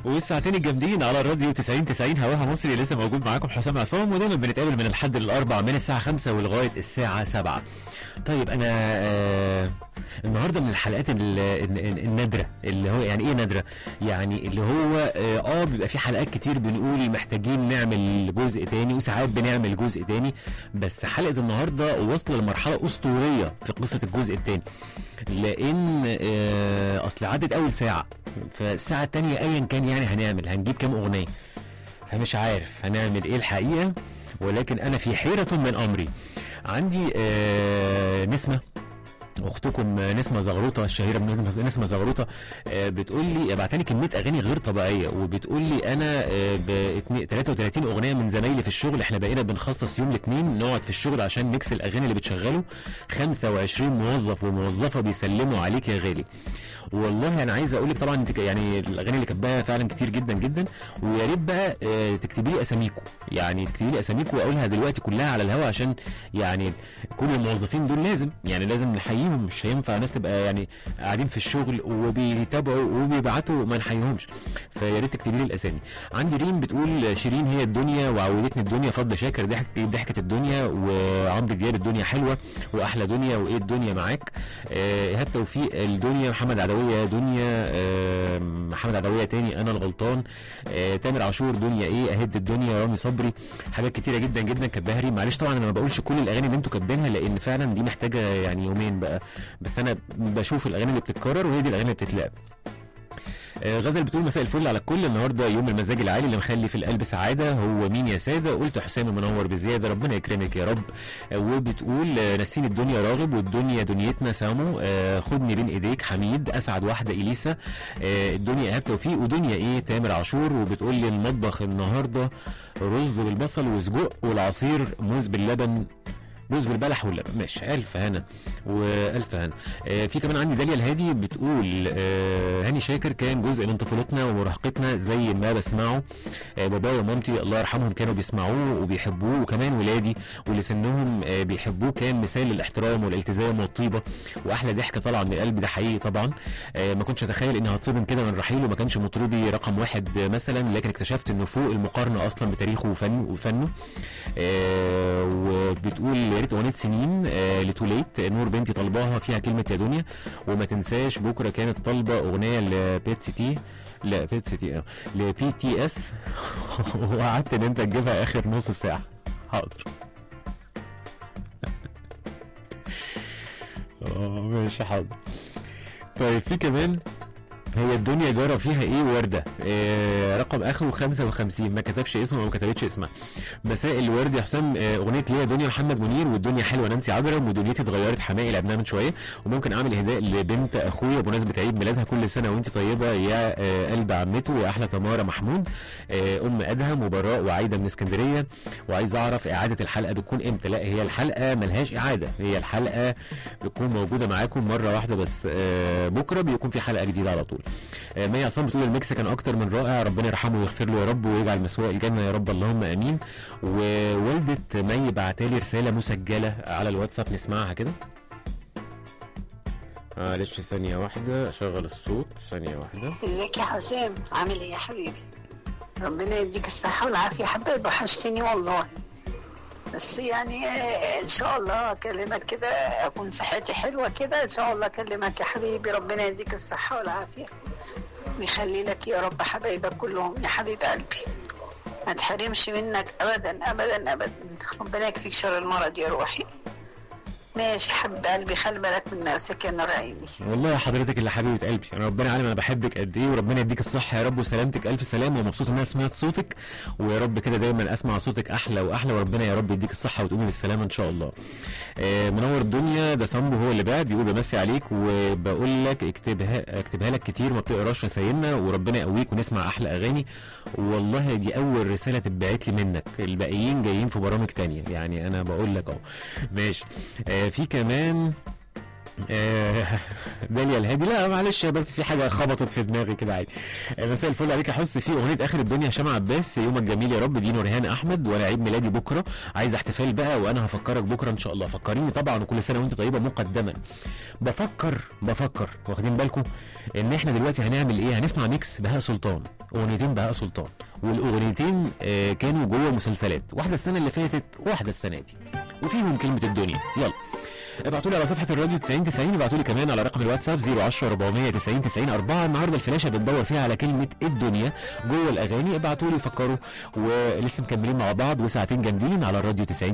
والساعتين الجامدين على الراديو 90 90 هواها مصري لسه موجود معاكم حسام عصام ودايما بنتقابل من الحد للاربع من الساعه 5 ولغايه الساعه 7 طيب انا آه النهارده من الحلقات ال- ال- ال- النادره اللي هو يعني ايه نادره يعني اللي هو اه آه، بيبقى في حلقات كتير بنقول محتاجين نعمل جزء تاني وساعات بنعمل جزء تاني بس حلقه النهارده واصله لمرحله اسطوريه في قصه الجزء التاني لان آه اصل عدت اول ساعه فالساعه التانيه ايا كان يعني هنعمل هنجيب كام اغنيه فمش عارف هنعمل ايه الحقيقه ولكن انا في حيره من امري عندي آه نسمه اختكم نسمه زغروطه الشهيره من نسمه نسمه زغروطه آه، بتقول لي بعتلي كميه اغاني غير طبيعيه وبتقول لي انا آه، ب 33 اغنيه من زمايلي في الشغل احنا بقينا بنخصص يوم الاثنين نقعد في الشغل عشان نكس الاغاني اللي بتشغله 25 موظف وموظفه بيسلموا عليك يا غالي والله انا عايز اقول لك طبعا انت ك- يعني الاغاني اللي كاتباها فعلا كتير جدا جدا ويا ريت بقى آه، تكتبي لي اساميكم يعني تكتبي لي اساميكم واقولها دلوقتي كلها على الهوا عشان يعني كل الموظفين دول لازم يعني لازم نحييهم مش هينفع ناس تبقى يعني قاعدين في الشغل وبيتابعوا وبيبعتوا ما نحييهمش فيا ريت تكتبي لي الاسامي عندي ريم بتقول شيرين هي الدنيا وعودتني الدنيا فضل شاكر ضحك ضحكه الدنيا وعمرو دياب الدنيا حلوه واحلى دنيا وايه الدنيا معاك آه، ايهاب توفيق الدنيا محمد عدويه دنيا آه، محمد عدويه تاني انا الغلطان آه، تامر عاشور دنيا ايه اهد الدنيا رامي صبري حاجات كتيره جدا جدا كاتباها ريم معلش طبعا انا ما بقولش كل الاغاني اللي انتوا كاتبينها لان فعلا دي محتاجه يعني يومين بقى بس انا بشوف الاغاني اللي بتتكرر وهي دي الاغاني اللي بتتلعب آه، غزل بتقول مساء الفل على الكل النهارده يوم المزاج العالي اللي مخلي في القلب سعاده هو مين يا ساده قلت حسام منور بزياده ربنا يكرمك يا رب آه، وبتقول آه، نسيني الدنيا راغب والدنيا دنيتنا سامو آه، خدني بين ايديك حميد اسعد واحده اليسا آه، الدنيا ايهاب توفيق ودنيا ايه تامر عاشور وبتقول لي المطبخ النهارده رز بالبصل وسجق والعصير موز باللبن موز بالبلح واللبن ماشي الف هنا والف هنا آه في كمان عندي داليا الهادي بتقول آه هاني شاكر كان جزء من طفولتنا ومراهقتنا زي ما بسمعه آه بابايا ومامتي الله يرحمهم كانوا بيسمعوه وبيحبوه وكمان ولادي واللي سنهم آه بيحبوه كان مثال للاحترام والالتزام والطيبه واحلى ضحكه طالعه من القلب ده حقيقي طبعا آه ما كنتش اتخيل اني هتصدم كده من رحيله ما كانش مطربي رقم واحد آه، مثلا لكن اكتشفت انه فوق المقارنه اصلا بتاريخه وفنه وفنه آه وبتقول يا ريت اغنيه سنين آه لتوليت نور بنتي طلباها فيها كلمه يا دنيا وما تنساش بكره كانت طالبه اغنيه لبيت سيتي لا بيت سيتي اه لبي تي اس وقعدت ان انت تجيبها اخر نص ساعه حاضر اه ماشي حاضر طيب في كمان هي الدنيا جرى فيها ايه ورده آه رقم اخره 55 ما كتبش اسمه وما كتبتش اسمها مساء الورد يا حسام آه اغنيه ليا دنيا محمد منير والدنيا حلوه نانسي عجرم ودنيتي اتغيرت حمائي لعبناها من شويه وممكن اعمل اهداء لبنت اخويا بمناسبه عيد ميلادها كل سنه وانت طيبه يا آه قلب عمته يا احلى تماره محمود آه ام ادهم وبراء وعايده من اسكندريه وعايز اعرف اعاده الحلقه بتكون امتى لا هي الحلقه ملهاش اعاده هي الحلقه بتكون موجوده معاكم مره واحده بس آه بكره بيكون في حلقه جديده على طول آه، مي عصام بتقول الميكس كان اكتر من رائع ربنا يرحمه ويغفر له يا رب ويجعل مسواه الجنه يا رب اللهم امين ووالده مي بعتالي رساله مسجله على الواتساب نسمعها كده معلش ثانية واحدة أشغل الصوت ثانية واحدة ازيك يا حسام عامل ايه يا حبيبي ربنا يديك الصحة والعافية يا حبيبي وحشتني والله بس يعني آه، ان شاء الله اكلمك كده اكون صحتي حلوة كده ان شاء الله اكلمك يا حبيبي ربنا يديك الصحة والعافية ويخلي لك يا رب حبايبك كلهم يا حبيب قلبي ما تحرمش منك ابدا ابدا ابدا ربنا يكفيك شر المرض يا روحي ماشي حبيب قلبي خلي بالك من نفسك يا نور عيني والله يا حضرتك اللي حبيبة قلبي انا ربنا عالم انا بحبك قد ايه وربنا يديك الصحة يا رب وسلامتك الف سلامة ومبسوط ان انا سمعت صوتك ويا رب كده دايما اسمع صوتك احلى واحلى وربنا يا رب يديك الصحة وتقومي بالسلامة ان شاء الله آه منور الدنيا ده سامبو هو اللي بعد بيقول بمسي عليك وبقول لك اكتبها اكتبها لك كتير ما بتقراش رسايلنا وربنا يقويك ونسمع احلى اغاني والله دي اول رسالة تتبعت لي منك الباقيين جايين في برامج تانية يعني انا بقول لك اهو ماشي آه في كمان آه، داليا الهادي لا معلش بس في حاجه خبطت في دماغي كده عادي آه، مساء الفل عليك يا حس في اغنيه اخر الدنيا هشام عباس يومك جميل يا رب دينو ريهان احمد وانا عيد ميلادي بكره عايز احتفال بقى وانا هفكرك بكره ان شاء الله فكريني طبعا وكل سنه وانت طيبه مقدما بفكر بفكر واخدين بالكم ان احنا دلوقتي هنعمل ايه هنسمع ميكس بهاء سلطان اغنيتين بهاء سلطان والاغنيتين آه، كانوا جوه مسلسلات واحده السنه اللي فاتت وواحده السنه دي وفيهم كلمه الدنيا يلا ابعتوا لي على صفحه الراديو 90 90 ابعتوا لي كمان على رقم الواتساب 010 490 90 4 النهارده الفلاشه بتدور فيها على كلمه الدنيا جوه الاغاني ابعتوا لي فكروا ولسه مكملين مع بعض وساعتين جامدين على الراديو 90